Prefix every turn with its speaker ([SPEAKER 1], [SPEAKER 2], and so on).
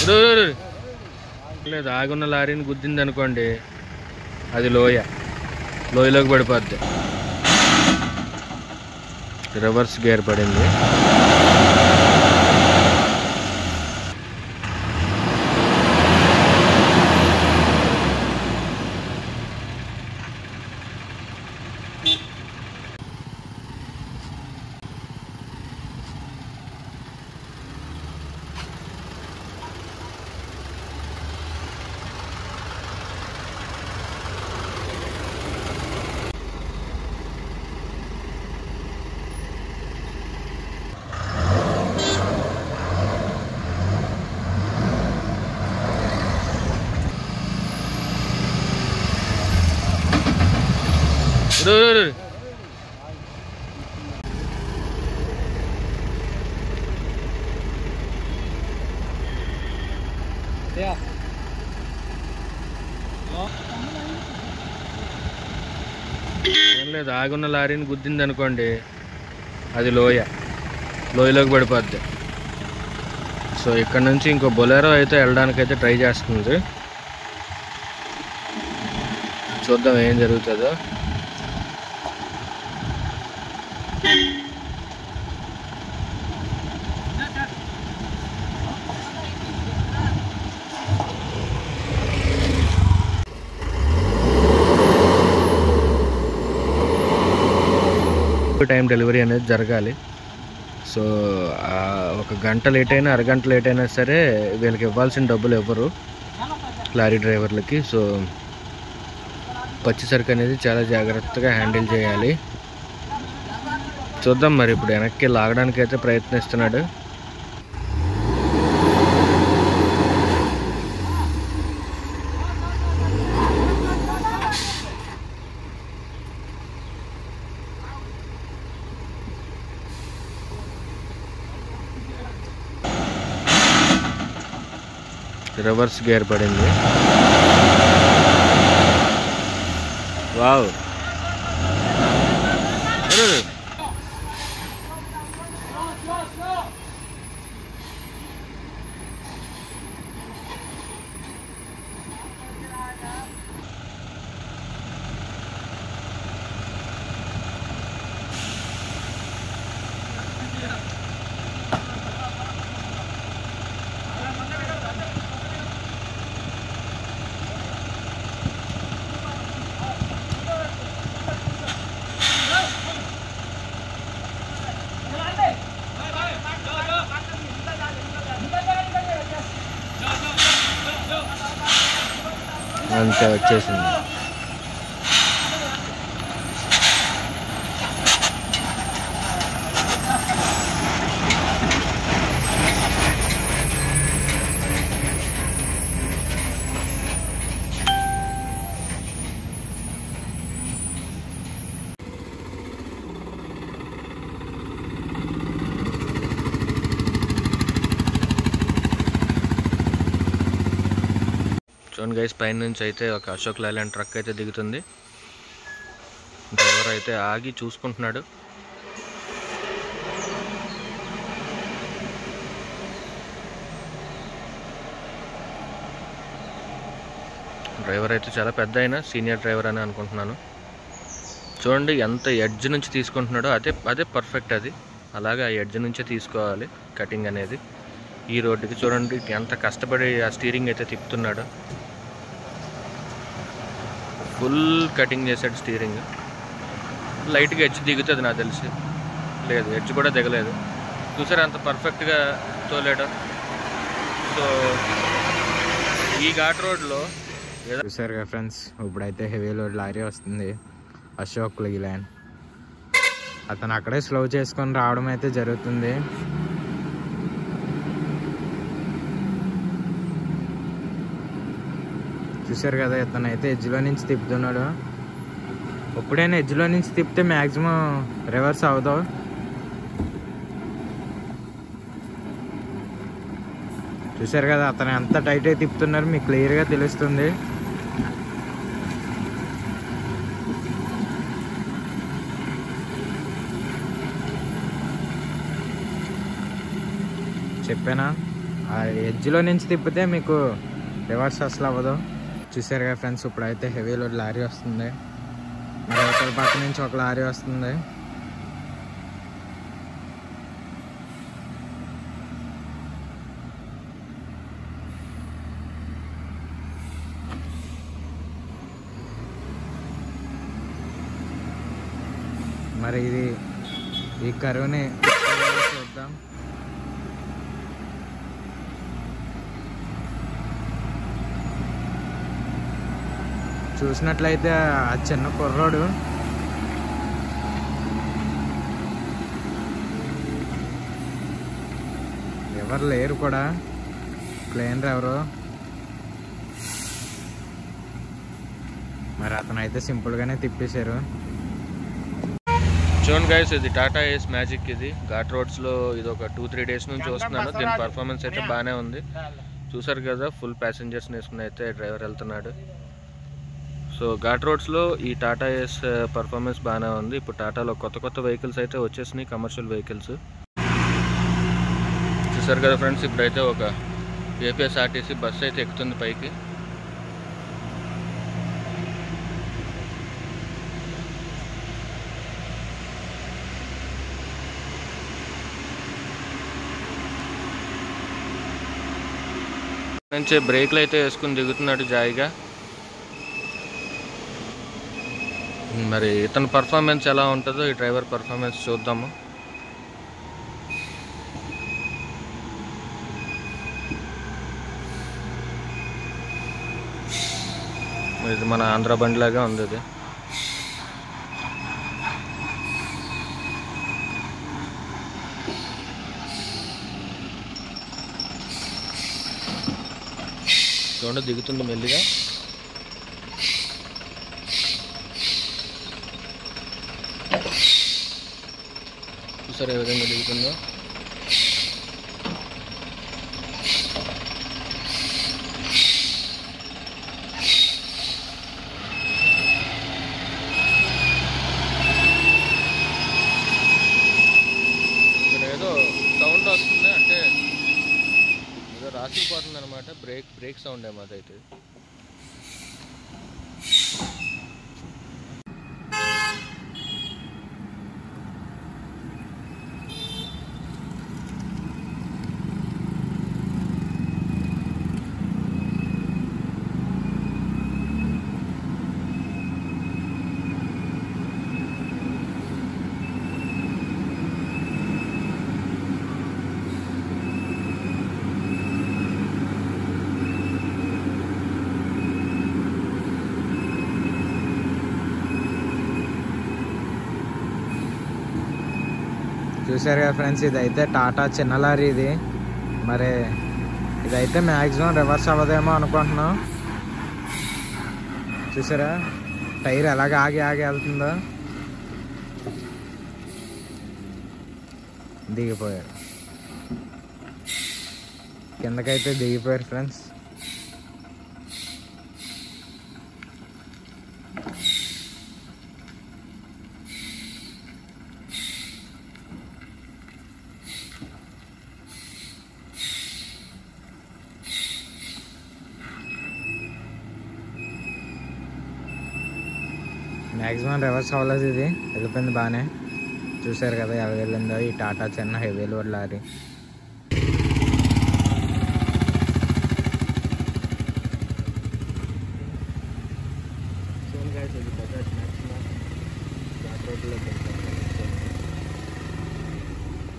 [SPEAKER 1] రు, రు, రు. లేదు ఆగున్న లారీని గుద్దింది అనుకోండి అది లోయ లోయలోకి పడిపోద్ది రివర్స్ గేర్ పడింది రు, రు, రు. ఏం లేదు ఆగున్న లారీని గుద్దింది అనుకోండి అది లోయ లోయలోకి పడిపోద్ది సో ఇక్కడ నుంచి ఇంకో బొలెరో అయితే వెళ్ళడానికి అయితే ట్రై చేస్తుంది చూద్దాం ఏం జరుగుతుందో టైం డెలివరీ అనేది జరగాలి సో ఆ ఒక గంట లేట్ అయినా అరగంట లేట్ అయినా సరే వీళ్ళకి ఇవ్వాల్సిన డబ్బులు ఇవ్వరు లారీ డ్రైవర్లకి సో వచ్చేసరికి అనేది చాలా జాగ్రత్తగా హ్యాండిల్ చేయాలి చూద్దాం మరి ఇప్పుడు వెనక్కి లాగడానికి అయితే ప్రయత్నిస్తున్నాడు రివర్స్ గేర్ పడింది వావ్ అరే, అరే. అంతే వచ్చేసింది చూడండి గైస్ పైన నుంచి అయితే ఒక అశోక్ లైలాండ్ ట్రక్ అయితే దిగుతుంది డ్రైవర్ అయితే ఆగి చూసుకుంటున్నాడు డ్రైవర్ అయితే చాలా పెద్ద అయినా సీనియర్ డ్రైవర్ అని అనుకుంటున్నాను చూడండి ఎంత ఎడ్జ్ నుంచి తీసుకుంటున్నాడో అదే అదే పర్ఫెక్ట్ అది అలాగే ఆ ఎడ్జ్ నుంచే తీసుకోవాలి కటింగ్ అనేది ఈ రోడ్డుకి చూడండి ఎంత కష్టపడి ఆ స్టీరింగ్ అయితే తిప్పుతున్నాడు ఫుల్ కటింగ్ చేశాడు స్టీరింగ్ లైట్గా ఎడ్జ్ దిగుతుంది నాకు తెలిసి లేదు ఎడ్జ్ కూడా దిగలేదు చూసారా అంత పర్ఫెక్ట్గా తోలాడు సో ఈ ఘాట్ రోడ్లో
[SPEAKER 2] చూసారు కదా ఫ్రెండ్స్ ఇప్పుడైతే హెవీ లోడ్ లారీ వస్తుంది అశోక్ ల్యాండ్ అతను అక్కడే స్లో చేసుకొని రావడం అయితే జరుగుతుంది చూసారు కదా ఇతను అయితే ఎడ్జ్లో నుంచి తిప్పుతున్నాడు ఎప్పుడైనా ఎడ్జ్లో నుంచి తిప్పితే మ్యాక్సిమం రివర్స్ అవుతావు చూసారు కదా అతను ఎంత టైట్ అయితే తిప్పుతున్నారు మీకు క్లియర్గా తెలుస్తుంది చెప్పానా ఆ ఎడ్జ్లో నుంచి తిప్పితే మీకు రివర్స్ అసలు అవ్వదు చూసారు కదా ఫ్రెండ్స్ ఇప్పుడైతే హెవీ లోడ్ లారీ వస్తుంది మరి అవతల పక్క నుంచి ఒక లారీ వస్తుంది మరి ఇది ఈ కరువుని చూద్దాం చూసినట్లయితే ఆ చిన్న కుర్రోడు ఎవరు లేరు కూడా ప్లేనర్ ఎవరు మరి అతను అయితే సింపుల్గానే తిప్పేశారు
[SPEAKER 1] చూడండి గైస్ ఇది టాటా ఏస్ మ్యాజిక్ ఇది ఘాట్ రోడ్స్లో ఇది ఒక టూ త్రీ డేస్ నుంచి చూస్తున్నాను దీని పర్ఫార్మెన్స్ అయితే బాగానే ఉంది చూసారు కదా ఫుల్ ప్యాసింజర్స్ వేసుకుని అయితే డ్రైవర్ వెళ్తున్నాడు సో ఘాట్ రోడ్స్లో ఈ టాటా ఏస్ పర్ఫార్మెన్స్ బాగానే ఉంది ఇప్పుడు టాటాలో కొత్త కొత్త వెహికల్స్ అయితే వచ్చేసినాయి కమర్షియల్ వెహికల్స్ చూసారు కదా ఫ్రెండ్స్ ఇప్పుడైతే ఒక ఏపీఎస్ఆర్టీసీ బస్ అయితే ఎక్కుతుంది పైకి నుంచి బ్రేక్లు అయితే వేసుకుని దిగుతున్నాడు జాయిగా మరి ఇతని పర్ఫార్మెన్స్ ఎలా ఉంటుందో ఈ డ్రైవర్ పర్ఫార్మెన్స్ చూద్దాము ఇది మన ఆంధ్ర బండిలాగా ఉంది ఇది చూడండి దిగుతుంది మెల్లిగా చూసారు ఏ విధంగా దిగుతుందో ఇక్కడ ఏదో సౌండ్ వస్తుంది అంటే ఏదో రాసిపోతుంది అనమాట బ్రేక్ బ్రేక్ సౌండ్ ఏమో అదైతే
[SPEAKER 2] చూసారు కదా ఫ్రెండ్స్ ఇదైతే టాటా చిన్న లారీ ఇది మరి ఇదైతే మ్యాక్సిమం రివర్స్ అవ్వదేమో అనుకుంటున్నాం చూసారా టైర్ ఎలాగ ఆగి ఆగి వెళ్తుందో దిగిపోయారు కిందకైతే దిగిపోయారు ఫ్రెండ్స్ మ్యాక్సిమం రివర్స్ అవ్వలేదు ఇది వెళ్ళిపోయింది బాగానే చూసారు కదా ఎలా వెళ్ళిందో ఈ టాటా చిన్న హెవీ లోడ్ లారీ
[SPEAKER 1] చూడండి guys, ఇది బజాజ్ మ్యాక్సిమం ఘాట్ రోడ్లో వెళ్తాం